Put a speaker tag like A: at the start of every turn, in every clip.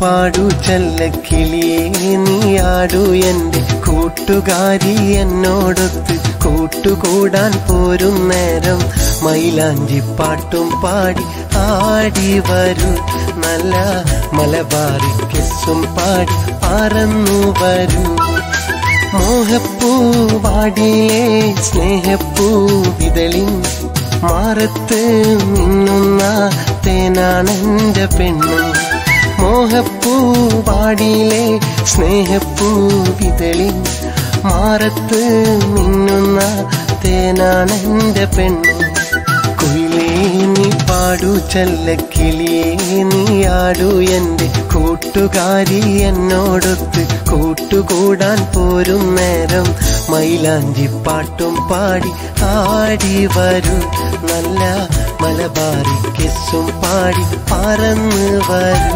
A: പാടു ചെല്ലക്കിളിയേ നീ ആടു എന്റെ കൂട്ടുകാരി എന്നോടൊത്ത് കൂട്ടുകൂടാൻ പോരും നേരം മൈലാഞ്ചി പാട്ടും പാടി ആടി വരൂ നല്ല മലബാറി കിസ്സും പാടി പറന്നു വരൂ മോഹപ്പൂ വാടിയേ സ്നേഹപ്പൂ വിതളിൻ മാറത്ത് മിന്നുന്ന തേനാണെന്റെ പെണ്ണ് മോഹപ്പൂ വാടിയിലെ സ്നേഹപ്പൂ വിതളിൻ മാറത്ത് മിന്നുന്ന തേനാണെന്റെ പെണ്ണ് കുയിലേ നീ പാടു ചെല്ലക്കിളിയേ നീ ആടു എന്റെ കൂട്ടുകാരി എന്നോടൊത്ത് കൂട്ടുകൂടാൻ പോരും നേരം മൈലാഞ്ചി പാട്ടും പാടി ആടി വരൂ നല്ല മലബാറി കിസ്സും പാടി പറന്ന് വരൂ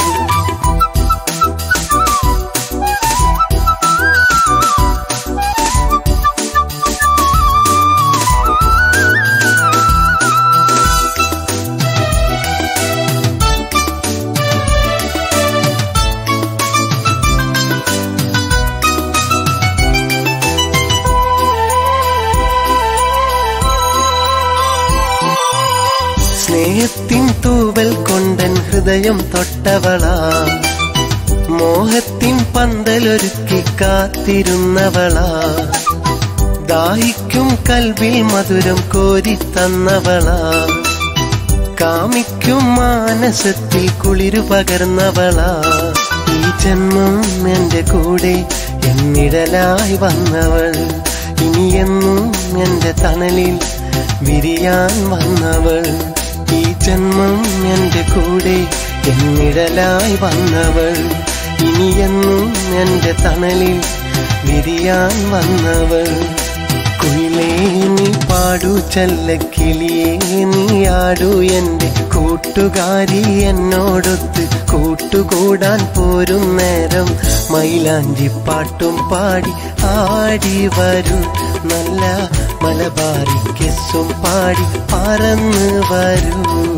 A: സ്നേഹത്തിൻ തൂവൽ കൊണ്ടൻ ഹൃദയം തൊട്ടവളാ മോഹത്തിൻ പന്തലൊരുക്കി കാത്തിരുന്നവളാ ദാഹിക്കും കൽവിൽ മധുരം കോരി തന്നവളാ കാമിക്കും മാനസത്തിൽ കുളിരു പകർന്നവളാ ഈ ജന്മം എന്റെ കൂടെ എന്നിടലായി വന്നവൾ ഇനിയെന്നും എന്റെ തണലിൽ വിരിയാൻ വന്നവൾ ഈ ജന്മം എന്റെ കൂടെ എന്നിടലായി വന്നവൾ ഇനിയെന്നും എന്റെ തണലിൽ വിരിയാൻ വന്നവൾ കുയിലേ നീ പാടു ചെല്ലക്കിളിയേ നീ ആടു എന്റെ കൂട്ടുകാരി എന്നോടൊത്ത് കൂട്ടുകൂടാൻ പോരും നേരം മൈലാഞ്ചി പാട്ടും പാടി ആടി വരൂ നല്ല മലബാറി കിസ്സും പാടി പറന്ന് വരൂ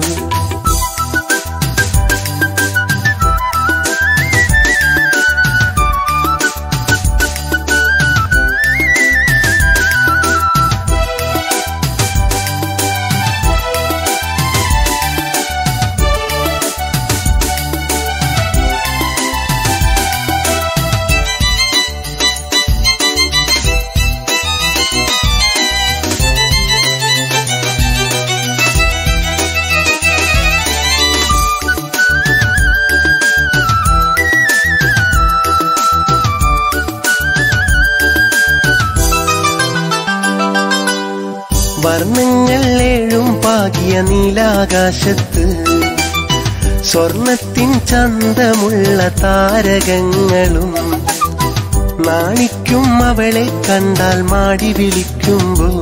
A: വർണ്ണങ്ങൾ ഏഴും പാകിയ നീലാകാശത്ത് സ്വർണത്തിൻ ചന്തമുള്ള താരകങ്ങളും നാണിക്കും അവളെ കണ്ടാൽ മാടി വിളിക്കുമ്പോൾ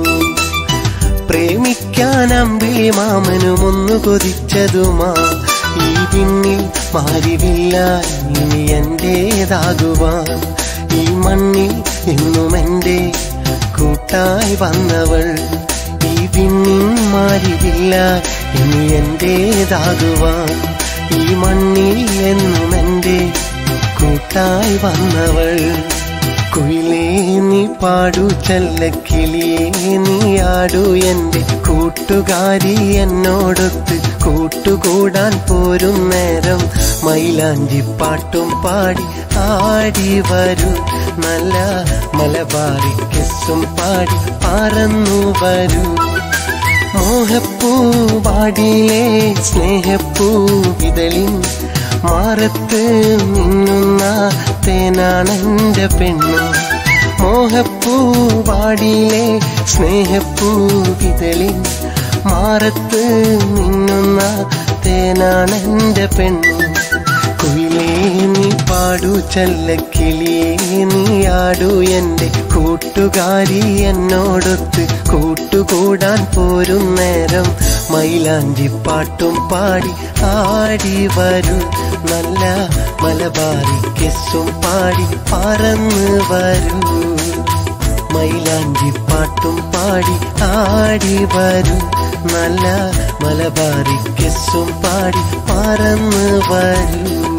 A: പ്രേമിക്കാൻ അമ്പിളി മാമനും ഒന്ന് കൊതിച്ചതുമാ ഈ പിന്നിൽ മാരിവില്ല ഇനി എന്റേതാകുവാൻ ഈ മണ്ണിൽ എന്നും എന്റെ കൂട്ടായി വന്നവൾ ഈ പിന്നിൽ മാരിവില്ല ഇനി എന്റേതാകുവാൻ ഈ മണ്ണിൽ എന്നും എന്റെ കൂട്ടായി വന്നവൾ കുയിലേ നീ പാടു ചെല്ലക്കിളിയേ നീ ആടു എന്റെ കൂട്ടുകാരി എന്നോടൊത്ത് കൂട്ടുകൂടാൻ പോരും നേരം മൈലാഞ്ചി പാട്ടും പാടി ആടി വരൂ നല്ല മലബാറി കിസ്സും പാടി പറന്നു വരൂ മോഹപ്പൂ വാടിയിലെ സ്നേഹപ്പൂ വിതളിൻ മാറത്ത് മിന്നുന്ന തേനാണെന്റെ പെണ്ണ് മോഹപ്പൂ വാടിയിലെ സ്നേഹപ്പൂ വിതളിൻ മാറത്ത് മിന്നുന്ന തേനാണെന്റെ പെണ്ണ് കുയിലേ നീ പാടു ചെല്ലക്കിളിയേ നീ ആടു എന്റെ കൂട്ടുകാരി എന്നോടൊത്ത് കൂട്ടുകൂടാൻ പോരും നേരം മൈലാഞ്ചി പാട്ടും പാടി ആടി വരൂ നല്ല മലബാറി കിസ്സും പാടി പറന്ന് വരൂ മൈലാഞ്ചി പാട്ടും പാടി ആടി വരൂ നല്ല മലബാറി കിസ്സും പാടി പറന്ന് വരൂ